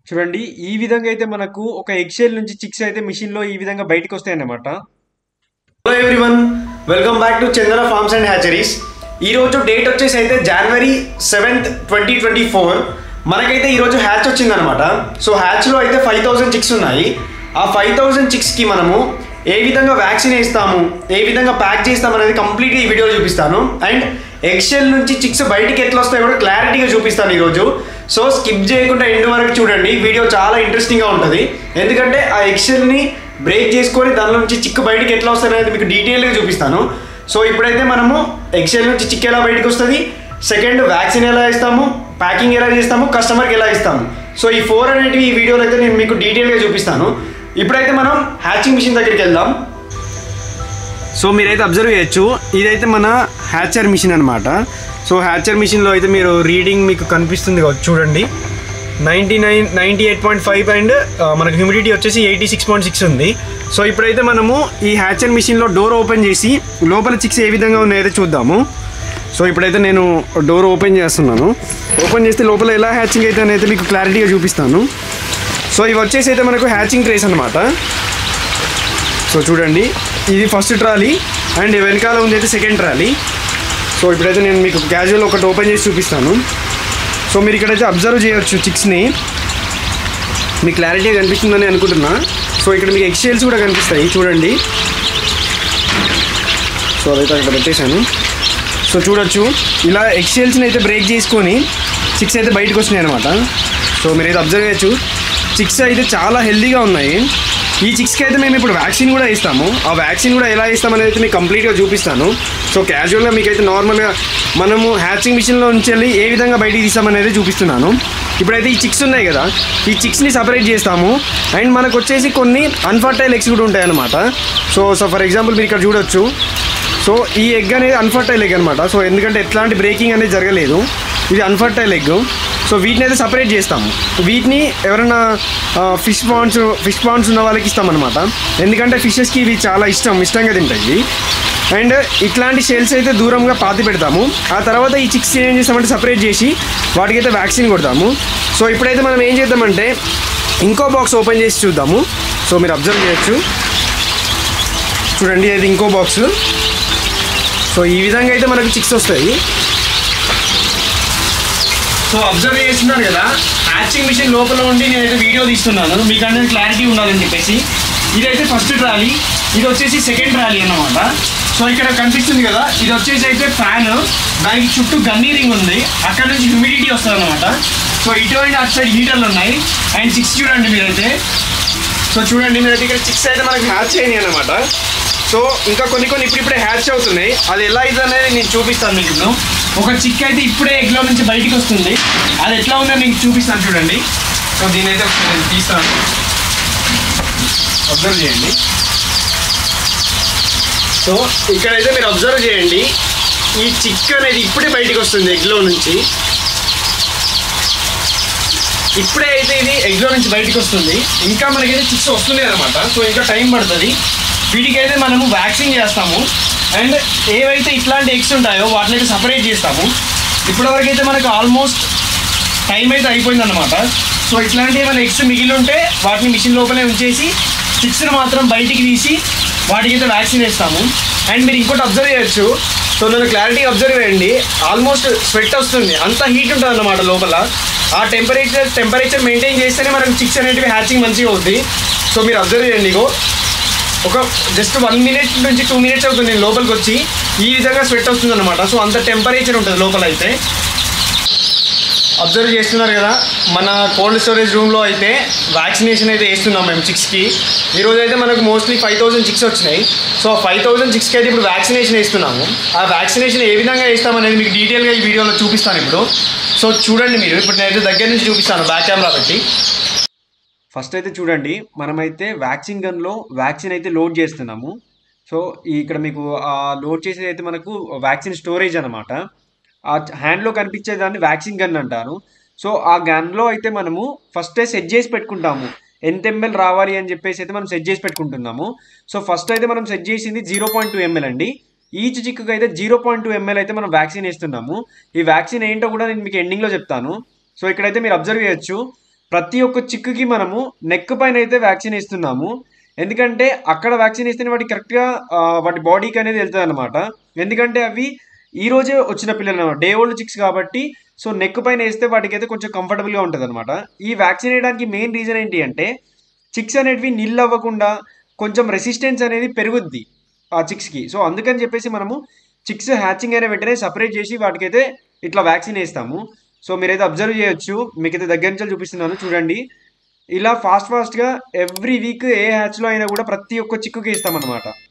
చూడండి ఈ విధంగా అయితే మనకు ఒక ఎగ్షెల్ నుంచి చిక్స్ అయితే మిషన్ లో ఈ విధంగా బయటకు వస్తాయి అన్నమాట hello everyone welcome back to Chandra farms and hatcheries ఈరోజు డేట్ వచ్చేసి అయితే జనవరి సెవెంత్ ట్వంటీ ట్వంటీ ఫోర్ మనకైతే ఈరోజు హ్యాచ్ వచ్చిందనమాట సో హ్యాచ్లో అయితే ఫైవ్ థౌజండ్ చిక్స్ ఉన్నాయి ఆ ఫైవ్ థౌజండ్ చిక్స్కి మనము ఏ విధంగా వ్యాక్సిన్ వేస్తాము ఏ విధంగా ప్యాక్ చేస్తాం అనేది కంప్లీట్గా ఈ వీడియోలో చూపిస్తాను అండ్ ఎక్సెల్ నుంచి చిక్స్ బయటికి ఎట్లా వస్తాయో కూడా క్లారిటీగా చూపిస్తాను ఈరోజు సో స్కిప్ చేయకుండా ఎండ్ వరకు చూడండి వీడియో చాలా ఇంట్రెస్టింగ్గా ఉంటుంది ఎందుకంటే ఆ ఎక్సెల్ని బ్రేక్ చేసుకొని దానిలో నుంచి చిక్కు బయటికి ఎట్లా వస్తుంది అనేది మీకు డీటెయిల్గా చూపిస్తాను సో ఇప్పుడైతే మనము ఎక్సెల్ నుంచి చిక్కు ఎలా బయటకు వస్తుంది సెకండ్ వ్యాక్సిన్ ఎలా ఇస్తాము ప్యాకింగ్ ఎలా చేస్తాము కస్టమర్కి ఎలా ఇస్తాము సో ఈ ఫోర్ అనేటివి ఈ వీడియోలో అయితే నేను మీకు డీటెయిల్గా చూపిస్తాను ఇప్పుడైతే మనం హ్యాచింగ్ మిషన్ దగ్గరికి వెళ్దాం సో మీరైతే అబ్జర్వ్ చేయొచ్చు ఇదైతే మన హ్యాచర్ మిషన్ అనమాట సో హ్యాచర్ మిషన్లో అయితే మీరు రీడింగ్ మీకు కనిపిస్తుంది కావచ్చు చూడండి ninety nine ninety eight point five and మనకు హ్యూమిడిటీ వచ్చేసి ఎయిటీ సిక్స్ పాయింట్ సిక్స్ ఉంది సో ఇప్పుడైతే మనము ఈ హ్యాచర్ మిషన్లో డోర్ ఓపెన్ చేసి లోపల చిక్స్ ఏ విధంగా ఉన్నాయో చూద్దాము సో ఇప్పుడైతే నేను డోర్ ఓపెన్ చేస్తున్నాను ఓపెన్ చేస్తే లోపల ఎలా హ్యాచింగ్ అయితే అనేది మీకు క్లారిటీగా చూపిస్తాను సో ఇవి వచ్చేసి అయితే మనకు హ్యాచింగ్ ట్రేస్ అనమాట సో చూడండి ఇది ఫస్ట్ ట్రాలీ అండ్ వెనకాల ఉంది అయితే సెకండ్ ట్రాలీ సో ఇప్పుడైతే నేను మీకు క్యాజువల్ ఒకటి ఓపెన్ చేసి చూపిస్తాను సో మీరు ఇక్కడైతే అబ్జర్వ్ చేయొచ్చు చిక్స్ని మీకు క్లారిటీగా కనిపిస్తుందని అనుకుంటున్నా సో ఇక్కడ మీకు ఎక్స్చేల్స్ కూడా కనిపిస్తాయి చూడండి సో అదైతే అక్కడ పెట్టేశాను సో చూడొచ్చు ఇలా ఎక్స్చేల్స్ని అయితే బ్రేక్ చేసుకొని చిక్స్ అయితే బయటకు వస్తున్నాయి అనమాట సో మీరైతే అబ్జర్వ్ చేయొచ్చు చిక్స్ అయితే చాలా హెల్దీగా ఉన్నాయి ఈ చిక్స్కి అయితే మేము ఇప్పుడు వ్యాక్సిన్ కూడా ఇస్తాము ఆ వ్యాక్సిన్ కూడా ఎలా ఇస్తాం అనేది అయితే మీకు కంప్లీట్గా చూపిస్తాను సో క్యాజువల్గా మీకైతే నార్మల్గా మనము హ్యాచింగ్ మిషన్లో నుంచి వెళ్ళి ఏ విధంగా బయటికి తీస్తామనేది చూపిస్తున్నాను ఇప్పుడైతే ఈ చిక్స్ ఉన్నాయి కదా ఈ చిక్స్ని సపరేట్ చేస్తాము అండ్ మనకు వచ్చేసి కొన్ని అన్ఫర్టైల్ ఎగ్స్ కూడా ఉంటాయి అనమాట సో సో ఫర్ ఎగ్జాంపుల్ మీరు ఇక్కడ చూడొచ్చు సో ఈ ఎగ్ అనేది అన్ఫర్టైల్ ఎగ్ అనమాట సో ఎందుకంటే ఎట్లాంటి బ్రేకింగ్ అనేది జరగలేదు ఇది అన్ఫర్టైల్ ఎగ్ సో వీటిని అయితే సపరేట్ చేస్తాము వీటిని ఎవరైనా ఫిష్ పాండ్స్ ఫిష్ పాండ్స్ ఉన్న వాళ్ళకి ఇస్తామన్నమాట ఎందుకంటే ఫిషెస్కి ఇవి చాలా ఇష్టం ఇష్టంగా తింటాయి అండ్ ఇట్లాంటి షెల్స్ అయితే దూరంగా పాతి పెడతాము ఆ తర్వాత ఈ చిక్స్ ఏం చేస్తామంటే సపరేట్ చేసి వాటికైతే వ్యాక్సిన్ కొడతాము సో ఇప్పుడైతే మనం ఏం చేద్దామంటే ఇంకో బాక్స్ ఓపెన్ చేసి చూద్దాము సో మీరు అబ్జర్వ్ చేయొచ్చు చూడండి ఇది ఇంకో బాక్స్ సో ఈ విధంగా అయితే మనకు చిక్స్ వస్తాయి సో అబ్జర్వ్ చేస్తున్నారు కదా హ్యాచింగ్ మిషన్ లోపల ఉండి నేనైతే వీడియో తీస్తున్నాను మీకు అంటే క్లారిటీ ఉండాలని చెప్పేసి ఇదైతే ఫస్ట్ ట్రాలీ ఇది వచ్చేసి సెకండ్ ట్రాలీ అన్నమాట సో ఇక్కడ కనిపిస్తుంది కదా ఇది వచ్చేసి అయితే ఫ్యాన్ దానికి చుట్టూ గన్నీ రింగ్ ఉంది అక్కడ నుంచి హ్యూమిడిటీ వస్తుంది అనమాట సో ఇటువంటి అటు సైడ్ హీటర్లు ఉన్నాయి అండ్ చిక్స్ చూడండి మీరైతే సో చూడండి మీరైతే ఇక్కడ చిక్స్ అయితే మనకి హ్యాచ్ అయినాయి అనమాట సో ఇంకా కొన్ని కొన్ని ఇప్పుడిప్పుడే హ్యాచ్ అవుతున్నాయి అది ఎలా అవుతుంది అనేది నేను చూపిస్తాను మీకు ఇప్పుడు ఒక చిక్ అయితే ఇప్పుడే ఎగ్లో నుంచి బయటికి వస్తుంది అది ఎట్లా ఉందో మీకు చూపిస్తాను చూడండి సో దీని అయితే ఒకసారి నేను తీస్తాను అబ్జర్వ్ చేయండి సో ఇక్కడైతే మీరు అబ్జర్వ్ చేయండి ఈ చిక్ అనేది ఇప్పుడే బయటికి వస్తుంది ఎగ్లో నుంచి ఇప్పుడే అయితే ఇది ఎగ్లో నుంచి బయటికి వస్తుంది ఇంకా మనకైతే చిక్స్ వస్తుంది అనమాట సో ఇంకా టైం పడుతుంది వీటికైతే మనము వ్యాక్సిన్ చేస్తాము అండ్ ఏవైతే ఇట్లాంటి ఎగ్స్ ఉంటాయో వాటిని అయితే సపరేట్ చేస్తాము ఇప్పటివరకు అయితే మనకు ఆల్మోస్ట్ టైం అయితే అయిపోయింది అనమాట సో ఇట్లాంటి ఏమైనా ఎగ్స్ మిగిలి ఉంటే వాటిని మిషన్ లోపలే ఉంచేసి చిక్స్ని మాత్రం బయటికి తీసి వాటికి అయితే వ్యాక్సిన్ వేస్తాము అండ్ మీరు ఇంకోటి అబ్జర్వ్ చేయొచ్చు సో నన్ను క్లారిటీ అబ్జర్వ్ చేయండి ఆల్మోస్ట్ స్వెట్ వస్తుంది అంత హీట్ ఉంటుంది అన్నమాట లోపల ఆ టెంపరేచర్ టెంపరేచర్ మెయింటైన్ చేస్తేనే మనకు చిక్స్ అనేటివి హ్యాచింగ్ మంచిగా అవుతుంది సో మీరు అబ్జర్వ్ చేయండి ఇగో ఒక జస్ట్ వన్ మినిట్ నుంచి టూ మినిట్స్ అవుతుంది నేను లోపలికి వచ్చి ఈ విధంగా స్వెట్ వస్తుంది అనమాట సో అంత టెంపరేచర్ ఉంటుంది లోపల అయితే అబ్జర్వ్ చేస్తున్నారు కదా మన కోల్డ్ స్టోరేజ్ రూమ్లో అయితే వ్యాక్సినేషన్ అయితే వేస్తున్నాం మేము చిక్స్కి ఈరోజు అయితే మనకు మోస్ట్లీ ఫైవ్ థౌసండ్ చిక్స్ వచ్చినాయి సో ఫైవ్ థౌసండ్ చిక్స్కి అయితే ఇప్పుడు వ్యాక్సినేషన్ వేస్తున్నాము ఆ వ్యాక్సినేషన్ ఏ విధంగా వేస్తామనేది మీకు డీటెయిల్గా ఈ వీడియోలో చూపిస్తాను ఇప్పుడు సో చూడండి మీరు ఇప్పుడు నేనైతే దగ్గర నుంచి చూపిస్తాను బ్యాక్ కెమెరా పెట్టి ఫస్ట్ అయితే చూడండి మనమైతే వ్యాక్సిన్ గన్లో వ్యాక్సిన్ అయితే లోడ్ చేస్తున్నాము సో ఈ ఇక్కడ మీకు ఆ లోడ్ చేసేది అయితే మనకు వ్యాక్సిన్ స్టోరేజ్ అనమాట ఆ హ్యాండ్లో కనిపించే దాన్ని వ్యాక్సిన్ గన్ అంటారు సో ఆ గన్లో అయితే మనము ఫస్టే సెట్ చేసి పెట్టుకుంటాము ఎంత ఎంఎల్ రావాలి అని చెప్పేసి అయితే మనం సెట్ చేసి పెట్టుకుంటున్నాము సో ఫస్ట్ అయితే మనం సెట్ చేసింది జీరో పాయింట్ టూ ఎంఎల్ అండి ఈచ్ చిక్కుకు అయితే జీరో పాయింట్ టూ ఎంఎల్ అయితే మనం వ్యాక్సిన్ వేస్తున్నాము ఈ వ్యాక్సిన్ ఏంటో కూడా నేను మీకు ఎండింగ్లో చెప్తాను సో ఇక్కడైతే మీరు అబ్జర్వ్ చేయొచ్చు ప్రతి ఒక్క చిక్కుకి మనము నెక్ పైన అయితే వ్యాక్సిన్ ఇస్తున్నాము ఎందుకంటే అక్కడ వ్యాక్సిన్ ఇస్తేనే వాటికి కరెక్ట్గా వాటి బాడీకి అనేది వెళ్తుంది అనమాట ఎందుకంటే అవి ఈ రోజే వచ్చిన పిల్లలు అనమాట డే ఓల్డ్ చిక్స్ కాబట్టి సో నెక్ పైన వేస్తే వాటికి అయితే కొంచెం కంఫర్టబుల్గా ఉంటుంది అనమాట ఈ వ్యాక్సిన్ వేయడానికి మెయిన్ రీజన్ ఏంటి అంటే చిక్స్ అనేటివి నిల్ అవ్వకుండా కొంచెం రెసిస్టెన్స్ అనేది పెరుగుద్ది ఆ చిక్స్కి సో అందుకని చెప్పేసి మనము చిక్స్ హ్యాచింగ్ అయిన వెంటనే సపరేట్ చేసి వాటికైతే ఇట్లా వ్యాక్సిన్ వేస్తాము సో మీరైతే అబ్జర్వ్ చేయొచ్చు మీకైతే దగ్గర నుంచి చూపిస్తున్నాను చూడండి ఇలా ఫాస్ట్ ఫాస్ట్గా ఎవ్రీ వీక్ ఏ హ్యాచ్లో అయినా కూడా ప్రతి ఒక్క చిక్కుకి ఇస్తామన్నమాట